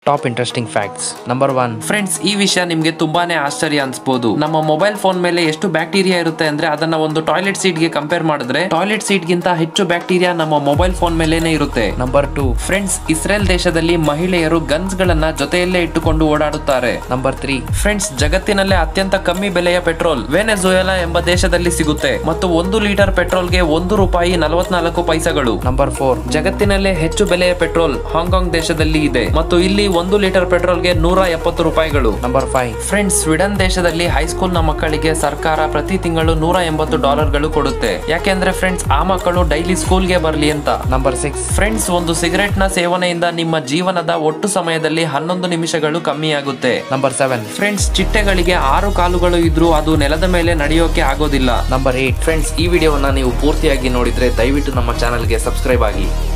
top interesting facts number one friends ಈ ವಿಷಯ ನಿಮ್ಗೆ ತುಂಬಾನೇ ಆಶ್ಚರ್ಯ ಅನ್ಸ್ಬೋದು ನಮ್ಮ ಮೊಬೈಲ್ ಫೋನ್ ಮೇಲೆ ಎಷ್ಟು ಬ್ಯಾಕ್ಟೀರಿಯಾ ಇರುತ್ತೆ ಅಂದ್ರೆ ಅದನ್ನ ಒಂದು ಟಾಯ್ಲೆಟ್ ಸೀಟ್ ಗೆ ಕಂಪೇರ್ ಮಾಡಿದ್ರೆ ಟಾಯ್ಲೆಟ್ ಸೀಟ್ ಗಿಂತ ಹೆಚ್ಚು ಬ್ಯಾಕ್ಟೀರಿಯಾ ನಮ್ಮ ಮೊಬೈಲ್ ಫೋನ್ ಮೇಲೇನೆ ಇರುತ್ತೆ ನಂಬರ್ ಟೂ ಫ್ರೆಂಡ್ಸ್ ಇಸ್ರೇಲ್ ದೇಶದಲ್ಲಿ ಮಹಿಳೆಯರು ಗನ್ಸ್ ಗಳನ್ನ ಜೊತೆಯಲ್ಲೇ ಇಟ್ಟುಕೊಂಡು ಓಡಾಡುತ್ತಾರೆ ನಂಬರ್ ತ್ರೀ ಫ್ರೆಂಡ್ಸ್ ಜಗತ್ತಿನಲ್ಲೇ ಅತ್ಯಂತ ಕಮ್ಮಿ ಬೆಲೆಯ ಪೆಟ್ರೋಲ್ ವೆನೆಜುಯೆಲಾ ಎಂಬ ದೇಶದಲ್ಲಿ ಸಿಗುತ್ತೆ ಮತ್ತು ಒಂದು ಲೀಟರ್ ಪೆಟ್ರೋಲ್ಗೆ ಒಂದು ರೂಪಾಯಿ ನಲವತ್ನಾಲ್ಕು ಪೈಸೆಗಳು ನಂಬರ್ ಫೋರ್ ಜಗತ್ತಿನಲ್ಲೇ ಹೆಚ್ಚು ಬೆಲೆಯ ಪೆಟ್ರೋಲ್ ಹಾಂಗ್ಕಾಂಗ್ ದೇಶದಲ್ಲಿ ಇದೆ ಮತ್ತು ಇಲ್ಲಿ ಒಂದು ಲೀಟರ್ ಪೆಟ್ರೋಲ್ಗೆ ನೂರ ಎಪ್ಪತ್ತು ರೂಪಾಯಿಗಳು ನಂಬರ್ ಫೈವ್ ಫ್ರೆಂಡ್ಸ್ ಸ್ವೀಡನ್ ದೇಶದಲ್ಲಿ ಹೈಸ್ಕೂಲ್ ನ ಮಕ್ಕಳಿಗೆ ಸರ್ಕಾರ ಪ್ರತಿ ತಿಂಗಳು ನೂರ ಎಂಬತ್ತು ಡಾಲರ್ಗಳು ಕೊಡುತ್ತೆ ಯಾಕೆಂದ್ರೆ ಫ್ರೆಂಡ್ಸ್ ಆ ಮಕ್ಕಳು ಡೈಲಿ ಸ್ಕೂಲ್ಗೆ ಬರಲಿ ಅಂತ ನಂಬರ್ ಸಿಕ್ಸ್ ಫ್ರೆಂಡ್ಸ್ ಒಂದು ಸಿಗರೆಟ್ ನ ಸೇವನೆಯಿಂದ ನಿಮ್ಮ ಜೀವನದ ಒಟ್ಟು ಸಮಯದಲ್ಲಿ ಹನ್ನೊಂದು ನಿಮಿಷಗಳು ಕಮ್ಮಿಯಾಗುತ್ತೆ ನಂಬರ್ ಸೆವೆನ್ ಫ್ರೆಂಡ್ಸ್ ಚಿಟ್ಟೆಗಳಿಗೆ ಆರು ಕಾಲುಗಳು ಇದ್ರೂ ಅದು ನೆಲದ ಮೇಲೆ ನಡೆಯೋಕೆ ಆಗೋದಿಲ್ಲ ನಂಬರ್ ಏಟ್ ಫ್ರೆಂಡ್ಸ್ ಈ ವಿಡಿಯೋವನ್ನ ನೀವು ಪೂರ್ತಿಯಾಗಿ ನೋಡಿದ್ರೆ ದಯವಿಟ್ಟು ನಮ್ಮ ಚಾನಲ್ಗೆ ಸಬ್ಸ್ಕ್ರೈಬ್ ಆಗಿ